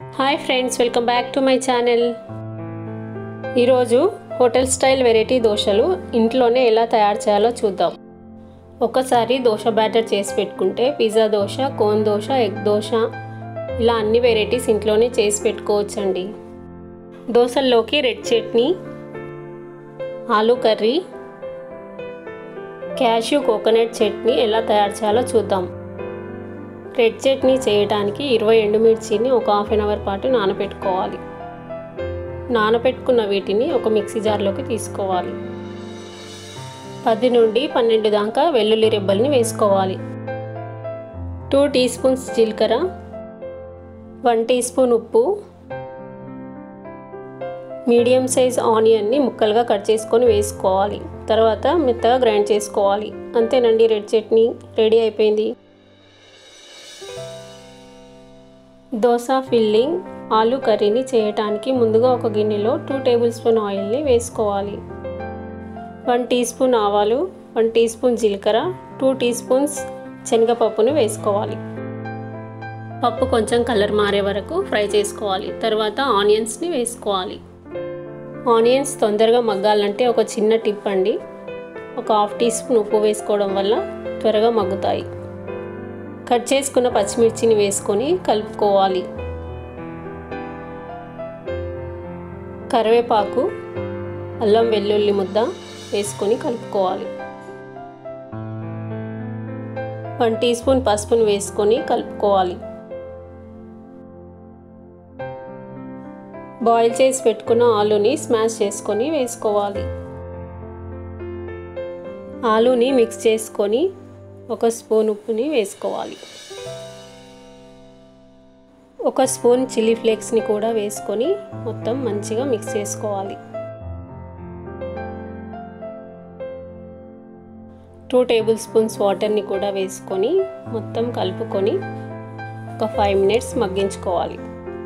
hi friends welcome back to my channel ఈరోజు hotel style variety దోశలు ఇంట్లోనే ఎలా తయారు చేయాలో చూద్దాం ఒకసారి దోశ బ్యాటర్ చేసి పెట్టుకుంటే pizza dosa cone dosa egg dosa ఇలా అన్ని వెరైటీస్ ఇంట్లోనే చేసి పెట్టుకోవచ్చండి దోశల్లోకి red chutney aloo curry cashew coconut chutney ఎలా తయారు చేయాలో చూద్దాం రెడ్ చట్నీ చేయడానికి ఇరవై ఎండుమిర్చిని ఒక హాఫ్ అన్ అవర్ పాటు నానబెట్టుకోవాలి నానబెట్టుకున్న వీటిని ఒక మిక్సీ జార్లోకి తీసుకోవాలి పది నుండి పన్నెండు దాకా వెల్లుల్లి రెబ్బల్ని వేసుకోవాలి టూ టీ స్పూన్స్ జీలకర్ర వన్ టీ స్పూన్ ఉప్పు మీడియం సైజ్ ఆనియన్ని ముక్కలుగా కట్ చేసుకొని వేసుకోవాలి తర్వాత మెత్తగా గ్రైండ్ చేసుకోవాలి అంతేనండి రెడ్ చట్నీ రెడీ అయిపోయింది దోశ ఫిల్లింగ్ ఆలు కర్రీని చేయటానికి ముందుగా ఒక గిన్నెలో టూ టేబుల్ స్పూన్ ఆయిల్ని వేసుకోవాలి వన్ టీ స్పూన్ ఆవాలు వన్ టీ స్పూన్ జీలకర్ర టూ టీ స్పూన్స్ శనగపప్పును వేసుకోవాలి పప్పు కొంచెం కలర్ మారే వరకు ఫ్రై చేసుకోవాలి తర్వాత ఆనియన్స్ని వేసుకోవాలి ఆనియన్స్ తొందరగా మగ్గాలంటే ఒక చిన్న టిప్ అండి ఒక హాఫ్ టీ స్పూన్ ఉప్పు వేసుకోవడం వల్ల త్వరగా మగ్గుతాయి కట్ చేసుకున్న పచ్చిమిర్చిని వేసుకొని కలుపుకోవాలి కరివేపాకు అల్లం వెల్లుల్లి ముద్ద వేసుకొని కలుపుకోవాలి వన్ టీ స్పూన్ పసుపును వేసుకొని కలుపుకోవాలి బాయిల్ చేసి పెట్టుకున్న ఆలుని స్మాష్ చేసుకొని వేసుకోవాలి ఆలుని మిక్స్ చేసుకొని ఒక స్పూన్ ఉప్పుని వేసుకోవాలి ఒక స్పూన్ చిల్లీ ఫ్లేక్స్ని కూడా వేసుకొని మొత్తం మంచిగా మిక్స్ చేసుకోవాలి టూ టేబుల్ స్పూన్స్ వాటర్ని కూడా వేసుకొని మొత్తం కలుపుకొని ఒక ఫైవ్ మినిట్స్ మగ్గించుకోవాలి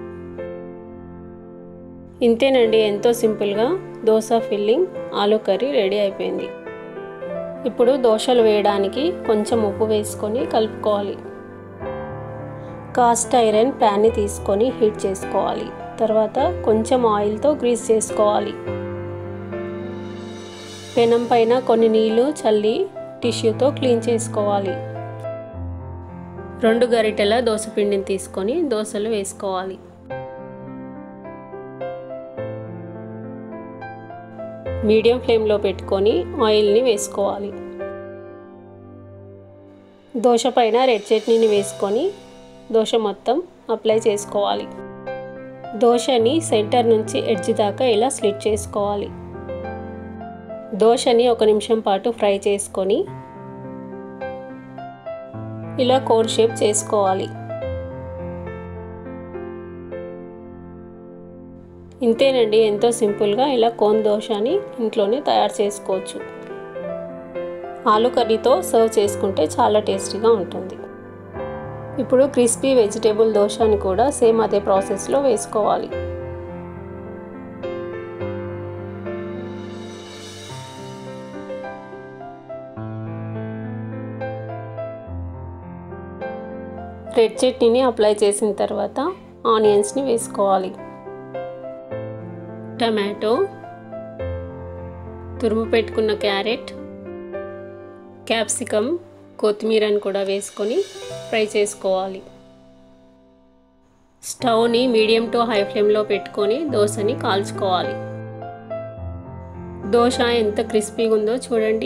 ఇంతేనండి ఎంతో సింపుల్గా dosa filling aloo curry ready అయిపోయింది ఇప్పుడు దోశలు వేయడానికి కొంచెం ఉప్పు వేసుకొని కలుపుకోవాలి కాస్ట్ ఐరన్ ప్యాన్ని తీసుకొని హీట్ చేసుకోవాలి తర్వాత కొంచెం ఆయిల్తో గ్రీస్ చేసుకోవాలి పెనం పైన కొన్ని నీళ్లు చల్లి టిష్యూతో క్లీన్ చేసుకోవాలి రెండు గరిటెల దోశ పిండిని తీసుకొని దోశలు వేసుకోవాలి మీడియం ఫ్లేమ్లో పెట్టుకొని ఆయిల్ని వేసుకోవాలి దోశ పైన రెడ్ చట్నీని వేసుకొని దోశ మొత్తం అప్లై చేసుకోవాలి దోశని సెంటర్ నుంచి ఎడ్జ్ దాకా ఇలా స్లిట్ చేసుకోవాలి దోశని ఒక నిమిషం పాటు ఫ్రై చేసుకొని ఇలా కోన్ షేప్ చేసుకోవాలి ఇంతేనండి ఎంతో సింపుల్గా ఇలా కోన్ దోశని ఇంట్లోనే తయారు చేసుకోవచ్చు ఆలు కర్రీతో సర్వ్ చేసుకుంటే చాలా టేస్టీగా ఉంటుంది ఇప్పుడు క్రిస్పీ వెజిటేబుల్ దోశని కూడా సేమ్ అదే ప్రాసెస్లో వేసుకోవాలి రెడ్ చట్నీని అప్లై చేసిన తర్వాత ఆనియన్స్ని వేసుకోవాలి టమాటో తురుము పెట్టుకున్న క్యారెట్ క్యాప్సికమ్ కొత్తిమీరని కూడా వేసుకొని ఫ్రై చేసుకోవాలి స్టవ్ని మీడియం టు హై ఫ్లేమ్లో పెట్టుకొని దోశని కాల్చుకోవాలి దోశ ఎంత క్రిస్పీగా ఉందో చూడండి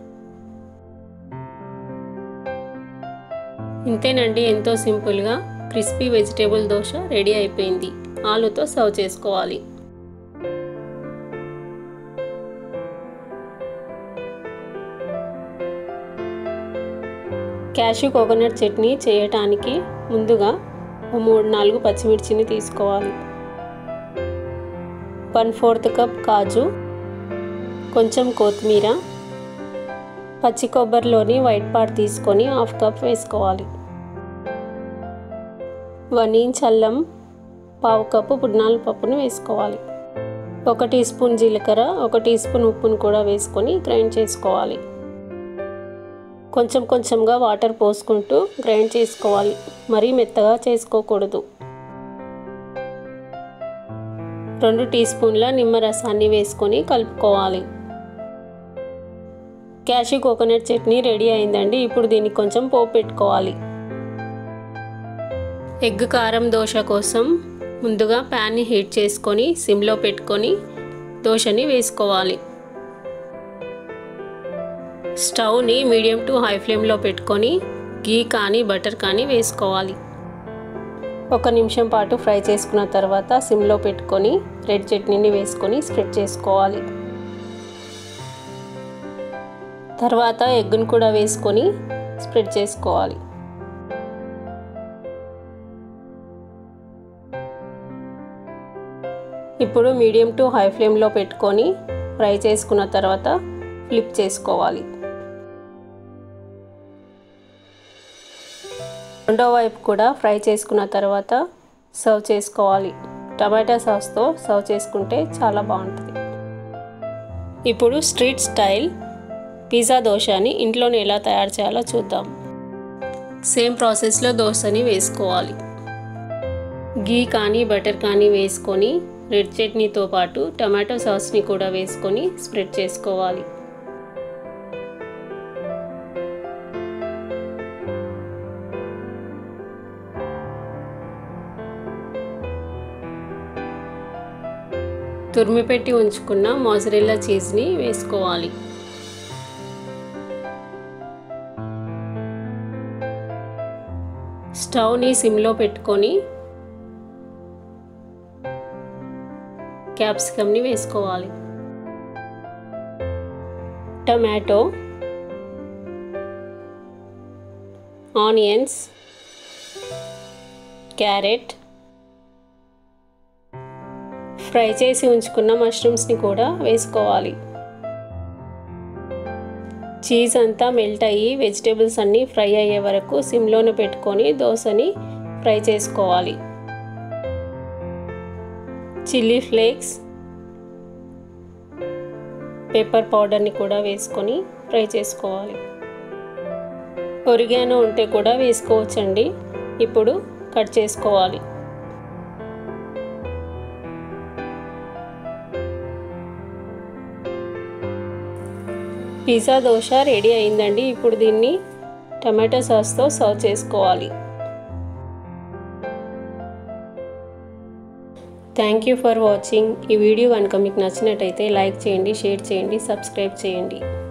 ఇంతేనండి ఎంతో సింపుల్గా క్రిస్పీ వెజిటేబుల్ దోశ రెడీ అయిపోయింది ఆలుతో సర్వ్ చేసుకోవాలి క్యాషూ కోకోనట్ చట్నీ చేయటానికి ముందుగా మూడు నాలుగు పచ్చిమిర్చిని తీసుకోవాలి వన్ ఫోర్త్ కప్ కాజు కొంచెం కొత్తిమీర పచ్చి కొబ్బరిలోని వైట్ పార్ట్ తీసుకొని హాఫ్ కప్ వేసుకోవాలి వన్ ఇంచ్ అల్లం పావు కప్పు పుట్నాల పప్పును వేసుకోవాలి ఒక టీ స్పూన్ జీలకర్ర ఒక టీ స్పూన్ ఉప్పును కూడా వేసుకొని గ్రైండ్ చేసుకోవాలి కొంచెం కొంచెంగా వాటర్ పోసుకుంటూ గ్రైండ్ చేసుకోవాలి మరీ మెత్తగా చేసుకోకూడదు రెండు టీ స్పూన్ల నిమ్మరసాన్ని వేసుకొని కలుపుకోవాలి క్యాషూ కోకోనట్ చట్నీ రెడీ అయిందండి ఇప్పుడు దీనికి కొంచెం పోపు పెట్టుకోవాలి ఎగ్ కారం దోశ కోసం ముందుగా ప్యాన్ని హీట్ చేసుకొని సిమ్లో పెట్టుకొని దోశని వేసుకోవాలి స్టవ్ని మీడియం టు హై ఫ్లేమ్లో పెట్టుకొని గీ కానీ బటర్ కానీ వేసుకోవాలి ఒక నిమిషం పాటు ఫ్రై చేసుకున్న తర్వాత సిమ్లో పెట్టుకొని రెడ్ చట్నీని వేసుకొని స్ప్రెడ్ చేసుకోవాలి తర్వాత ఎగ్గును కూడా వేసుకొని స్ప్రెడ్ చేసుకోవాలి ఇప్పుడు మీడియం టు హై ఫ్లేమ్లో పెట్టుకొని ఫ్రై చేసుకున్న తర్వాత ఫ్లిప్ చేసుకోవాలి రెండో వైపు కూడా ఫ్రై చేసుకున్న తర్వాత సర్వ్ చేసుకోవాలి టమాటా సాస్తో సర్వ్ చేసుకుంటే చాలా బాగుంటుంది ఇప్పుడు స్ట్రీట్ స్టైల్ పిజ్జా దోశని ఇంట్లోనే ఎలా తయారు చేయాలో చూద్దాం సేమ్ ప్రాసెస్లో దోశని వేసుకోవాలి గీ కానీ బటర్ కానీ వేసుకొని రెడ్ చట్నీతో పాటు టమాటో సాస్ని కూడా వేసుకొని స్ప్రెడ్ చేసుకోవాలి తురిమిపెట్టి ఉంచుకున్న మోజరెల్లా చీజ్ని వేసుకోవాలి స్టవ్ని సిమ్లో పెట్టుకొని క్యాప్సికమ్ని వేసుకోవాలి టమాటో ఆనియన్స్ క్యారెట్ ఫ్రై చేసి ఉంచుకున్న మష్రూమ్స్ని కూడా వేసుకోవాలి చీజ్ అంతా మెల్ట్ అయ్యి వెజిటేబుల్స్ అన్నీ ఫ్రై అయ్యే వరకు సిమ్లోనే పెట్టుకొని దోశని ఫ్రై చేసుకోవాలి చిల్లీ ఫ్లేక్స్ పెప్పర్ పౌడర్ని కూడా వేసుకొని ఫ్రై చేసుకోవాలి ఒరిగానో ఉంటే కూడా వేసుకోవచ్చండి ఇప్పుడు కట్ చేసుకోవాలి పిజ్జా దోశ రెడీ అయిందండి ఇప్పుడు దీన్ని టమాటో సాస్తో సర్వ్ చేసుకోవాలి థ్యాంక్ యూ ఫర్ వాచింగ్ ఈ వీడియో కనుక మీకు నచ్చినట్టయితే లైక్ చేయండి షేర్ చేయండి సబ్స్క్రైబ్ చేయండి